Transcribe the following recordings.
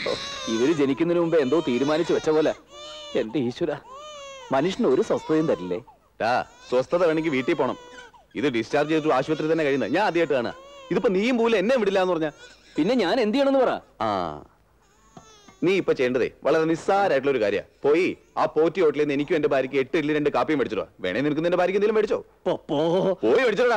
ഓ, ഇവര് ജനിക്കുന്നതിന് മുമ്പ് എന്തോ തീരുമാനിച്ചു വെച്ച പോലെ എന്റെ ഈശ്വര മനുഷ്യന് ഒരു സ്വസ്ഥതയും തരില്ലേ ടാ സ്വസ്ഥത വേണമെങ്കിൽ വീട്ടിൽ പോണം ഇത് ഡിസ്ചാർജ് ചെയ്തിട്ട് ആശുപത്രി തന്നെ കഴിയുന്നത് ഞാൻ ആദ്യമായിട്ട് കാണാ ഇതിപ്പോ നീയും പോലും എന്നെ വിടില്ല എന്ന് പറഞ്ഞ പിന്നെ ഞാൻ എന്ത് ചെയ്യണമെന്ന് പറ ആ നീ ഇപ്പൊ ചെയ്യേണ്ടതേ വളരെ നിസ്സാരമായിട്ടുള്ള ഒരു കാര്യ പോയി ആ പോറ്റി ഹോട്ടലിൽ നിന്ന് എനിക്കും എന്റെ ഭാര്യയ്ക്ക് എട്ട് ഇഡ്ഡലി രണ്ട് കാപ്പിയും മേടിച്ചോ വേണേ നിനക്ക് നിന്റെ ഭാര്യയ്ക്ക് എന്തെങ്കിലും മേടിച്ചോ പപ്പോ പോയി മേടിച്ചോടാ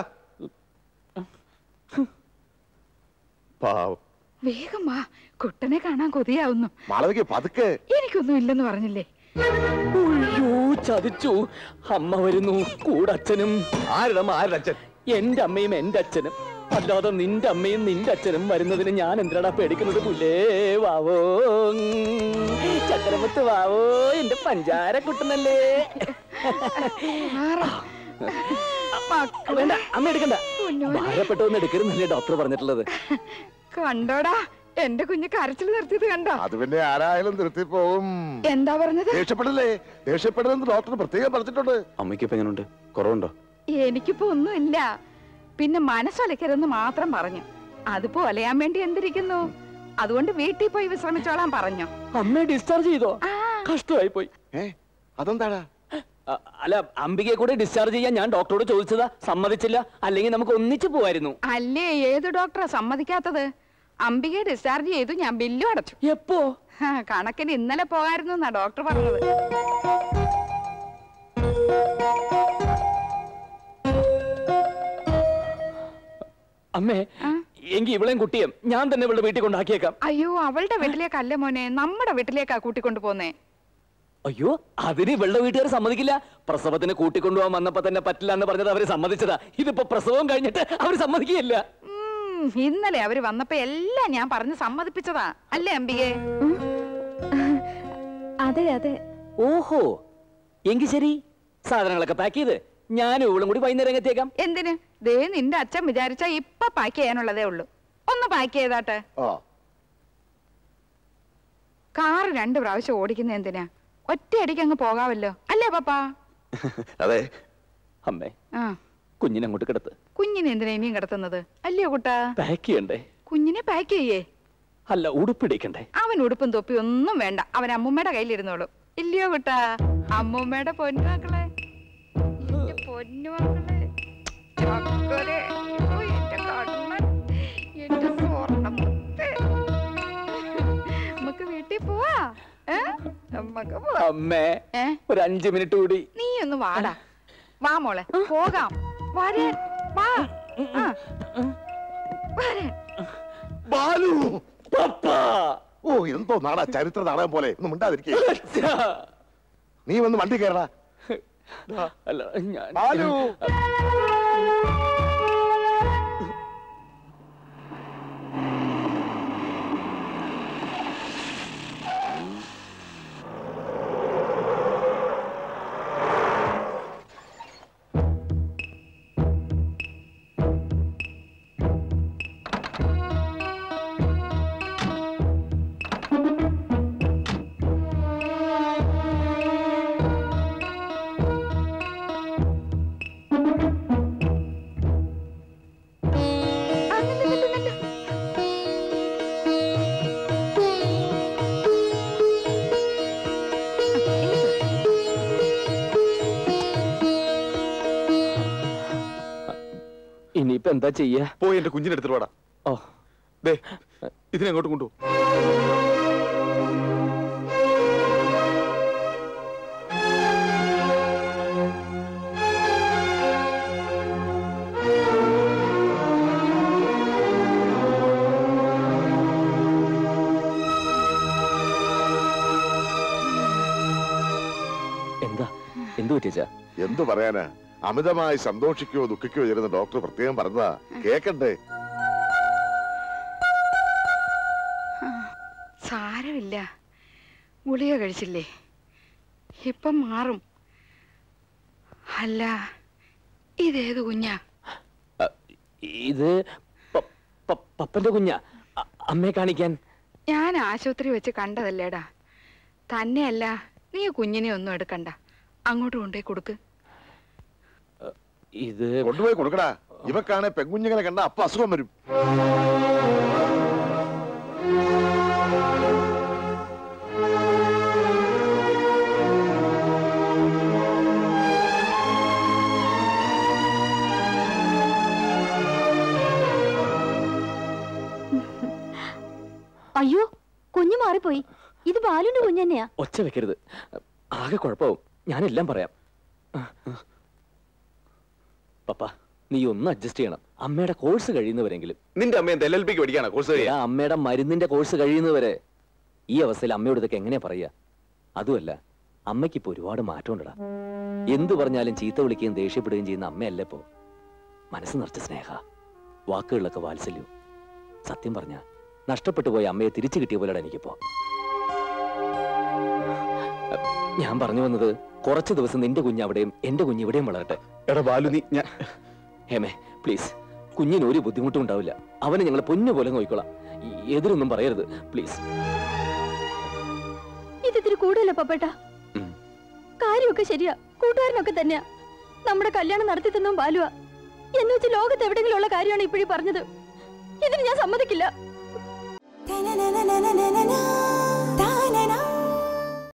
പാവം വേഗം വാ കുട്ടനെ കാണാൻ കൊതിയാവുന്നു മാളവിക പതുക്കെ എനിക്കൊന്നും ഇല്ലെന്ന് പറഞ്ഞില്ലേ അയ്യോ ചതിച്ചു അമ്മ വരുന്നു കൂടച്ഛനും ആരുടെ ആരുടെ അച്ഛൻ എന്റെ അമ്മയും എന്റെ അച്ഛനും അല്ലാതെ നിന്റെ അമ്മയും നിന്റെ അച്ഛനും വരുന്നതിന് ഞാൻ എന്തിനാടാ പേടിക്കുന്നത് പുല്ലേ വാവോ ചക്കരമുത്ത് വാവോ എന്റെ പഞ്ചാര കുട്ടനല്ലേ മാറാ. വേണ്ട അമ്മ എടുക്കണ്ട കുഞ്ഞോനെ. ഭാരപ്പെട്ടൊന്നും എടുക്കരുന്നല്ലേ ഡോക്ടർ പറഞ്ഞിട്ടുള്ളത് കണ്ടോടാ എന്റെ കുഞ്ഞ് കരച്ചിൽ നിർത്തിയത് കണ്ടോ അത് പിന്നെ ആരായാലും നിർത്തി പോവും എന്താ പറഞ്ഞത് ദേഷ്യപ്പെടല്ലേ ദേഷ്യപ്പെടലെന്ന് ഡോക്ടർ പ്രത്യേകം പറഞ്ഞിട്ടുണ്ട് അമ്മയ്ക്ക് ഇപ്പൊ എങ്ങനെയുണ്ട് കുറവുണ്ടോ എനിക്കിപ്പോ ഒന്നുമില്ല പിന്നെ മനസ്സൊലക്കരുതെന്ന് മാത്രം പറഞ്ഞു അതിപ്പോ ഒലയാൻ വേണ്ടി എന്തിരിക്കുന്നു അതുകൊണ്ട് വീട്ടിൽ പോയി വിശ്രമിച്ചോളാൻ പറഞ്ഞു അമ്മയെ ഡിസ്ചാർജ് ചെയ്തോ ആ കഷ്ടമായി പോയി ഏ അതെന്താടാ അ- അല്ല അംബികയെ കൂടെ ഡിസ്ചാർജ് ചെയ്യാൻ ഞാൻ ഡോക്ടറോട് ചോദിച്ചതാ സമ്മതിച്ചില്ല അല്ലെങ്കിൽ നമുക്ക് ഒന്നിച്ചു പോവായിരുന്നു അല്ലേ ഏത് ഡോക്ടറാ സമ്മതിക്കാത്തത് അംബികയെ ഡിസ്ചാർജ് ചെയ്തു ഞാൻ ബില്ലും അടച്ചു എപ്പോ ഹാ, കണക്കിന് ഇന്നലെ പോകായിരുന്നു എന്നാ ഡോക്ടർ പറഞ്ഞത് അമ്മേ ആ? എങ്കി ഇവളെയും കുട്ടിയും ഞാൻ തന്നെ ഇവളുടെ വീട്ടിൽ കൊണ്ടാക്കിയേക്കാം അയ്യോ അവളുടെ വീട്ടിലേക്കല്ല മോനെ നമ്മുടെ വീട്ടിലേക്കാ കൂട്ടിക്കൊണ്ടു പോന്നേ അയ്യോ അതിന് ഇവളുടെ വീട്ടുകാർ സമ്മതിക്കില്ല പ്രസവത്തിന് കൂട്ടിക്കൊണ്ടുപോകാൻ വന്നപ്പോ തന്നെ പറ്റില്ല എന്ന് പറഞ്ഞത് അവര് സമ്മതിച്ചതാ ഇതിപ്പോ പ്രസവം കഴിഞ്ഞിട്ട് അവര് സമ്മതിക്കുകയില്ല ഉം, ഇന്നലെ അവര് വന്നപ്പോ എല്ലാം ഞാൻ പറഞ്ഞ് സമ്മതിപ്പിച്ചതാ അല്ലേ അംബികെ അതെ അതെ ഓഹോ എങ്കി ശരി സാധനങ്ങളൊക്കെ പാക്ക് ചെയ്ത് ഞാനും ഇവളും കൂടി വൈകുന്നേരം എത്തിയേക്കാം എന്തിന് ദേ നിന്റെ അച്ഛൻ വിചാരിച്ച ഇപ്പൊ പാക്ക് ചെയ്യാനുള്ളതേ ഉള്ളൂ ഒന്ന് പാക്ക് ചെയ്താട്ടെ ആ കാറ് രണ്ട് പ്രാവശ്യം ഓടിക്കുന്ന എന്തിനാ ഒറ്റയടിക്ക് അങ്ങ് പോകാമല്ലോ അല്ലേ പപ്പാ അതെ അമ്മേ ആ കുഞ്ഞിനെ അങ്ങോട്ട് കിടത്ത് കുഞ്ഞിനെ എന്തിനാ ഇനിയും കിടത്തുന്നത് അല്ലയോ കുട്ടാ പാക്ക് ചെയ്യണ്ടേ കുഞ്ഞിനെ പാക്ക് ചെയ്യേ അല്ല ഉടുപ്പിടിക്കണ്ടേ അവൻ ഉടുപ്പും തൊപ്പി ഒന്നും വേണ്ട അവൻ അമ്മൂമ്മയുടെ കയ്യിലിരുന്നോളും ഇല്ലയോ കുട്ടാ അമ്മൂമ്മയുടെ പൊന്നുമക്കളെ എന്റെ പൊന്നുമക്കളെ ചക്കരെ ഓ, എന്റെ കണ്ണൻ എന്റെ സ്വർണ്ണമുത്തേ നമുക്ക് വീട്ടിൽ പോവാ ഏ നമുക്ക് പോവാ അമ്മേ ഏ ഒരു അഞ്ചു മിനിറ്റ് കൂടി നീ ഒന്ന് വാടാ വാ മോളെ പോകാം വരാൻ വാ ആ. വരാൻ ബാലു പപ്പാ ഓ എന്തോ നാടാ ചരിത്ര നാടകം പോലെ ഒന്നും മിണ്ടാതിരിക്കേ നീ വന്ന് വണ്ടി കയറടാ അല്ല ഞാൻ ബാലു ആ, നില്ല്, നില്ല്, നില്ല്. ഇനിയിപ്പോ എന്താ ചെയ്യാ പോയി എന്റെ കുഞ്ഞിനെ എടുത്തിട്ട് വാടാ ഓ ദേ ഇതിനെ അങ്ങോട്ട് കൊണ്ടു എന്താ എന്തു പറ്റിയച്ചാ എന്തു പറയാനാ അമിതമായി സന്തോഷിക്കുകയോ ദുഃഖിക്കുകയോ ചെയ്യുന്ന ഡോക്ടർ പ്രത്യേകം പറഞ്ഞതാ കേക്കണ്ടേ സാരമില്ല ഗുളിക കഴിച്ചില്ലേ ഇപ്പം മാറും അല്ല ഇതേത് കുഞ്ഞാ അ, ഇത് പ- പ- പപ്പന്റെ കുഞ്ഞാ അ- അമ്മയെ കാണിക്കാൻ ഞാൻ ആശുപത്രി വെച്ച് കണ്ടതല്ലേടാ തന്നെയല്ല നീ കുഞ്ഞിനെ ഒന്നും എടുക്കണ്ട അങ്ങോട്ട് കൊണ്ടേ കൊടുക്ക് ഇത് കൊണ്ടുപോയി കൊടുക്കടാ ഇവക്കാണെ പെൺകുഞ്ഞുങ്ങളെ കണ്ട അപ്പൊ അസുഖം വരും അയ്യോ കുഞ്ഞു മാറിപ്പോയി ഇത് ബാലുന്റെ കുഞ്ഞു തന്നെയാ ഒച്ച വെക്കരുത് ആകെ കുഴപ്പമാവും ഞാനെല്ലാം പറയാം പപ്പ നീ ഒന്ന് അഡ്ജസ്റ്റ് ചെയ്യണം അമ്മയുടെ കോഴ്സ് കഴിയുന്നവരെങ്കിലും നിന്റെ അമ്മ എൽ എൽ പിക്ക് പഠിക്കാണ് കോഴ്സ് കഴിയാ എടാ, അമ്മയുടെ മരുന്നിന്റെ കോഴ്സ് കഴിയുന്നവരെ ഈ അവസ്ഥയിൽ അമ്മയോട് ഇതൊക്കെ എങ്ങനെയാ പറയാ അതുമല്ല അമ്മയ്ക്ക് ഇപ്പൊ ഒരുപാട് മാറ്റമുണ്ടടാ എന്തു പറഞ്ഞാലും ചീത്ത വിളിക്കുകയും ദേഷ്യപ്പെടുകയും ചെയ്യുന്ന അമ്മയല്ല ഇപ്പോ മനസ്സ് നിറച്ച സ്നേഹ വാക്കുകളിലൊക്കെ വാത്സല്യവും സത്യം പറഞ്ഞ നഷ്ടപ്പെട്ടു പോയ അമ്മയെ തിരിച്ചു കിട്ടിയ പോലെയാണ് എനിക്കിപ്പോ ഞാൻ പറഞ്ഞു വന്നത് കുറച്ച് ദിവസം നിന്റെ കുഞ്ഞ് അവിടെയും എന്റെ കുഞ്ഞ് ഇവിടെയും വളരട്ടെ എടാ ബാലു നീ ഞാൻ ഹേമേ പ്ലീസ് കുഞ്ഞിന് ഒരു ബുദ്ധിമുട്ടും ഉണ്ടാവില്ല അവനെ ഞങ്ങൾ പൊന്നു പോലെ നോക്കിക്കോളാം ഈ- എതിരൊന്നും പറയരുത് പ്ലീസ് ഇത് ഇത്തിരി കൂടുതല പപ്പേട്ട ഉം. കാര്യമൊക്കെ ശരിയാ കൂട്ടുകാരനൊക്കെ തന്നെയാ നമ്മുടെ കല്യാണം നടത്തി തന്നും ബാലുവാ എന്ന് വെച്ച് ലോകത്ത് എവിടെയെങ്കിലും ഉള്ള കാര്യമാണ് ഇപ്പോഴീ പറഞ്ഞത് ഇതിന് ഞാൻ സമ്മതിക്കില്ല na na na na na na na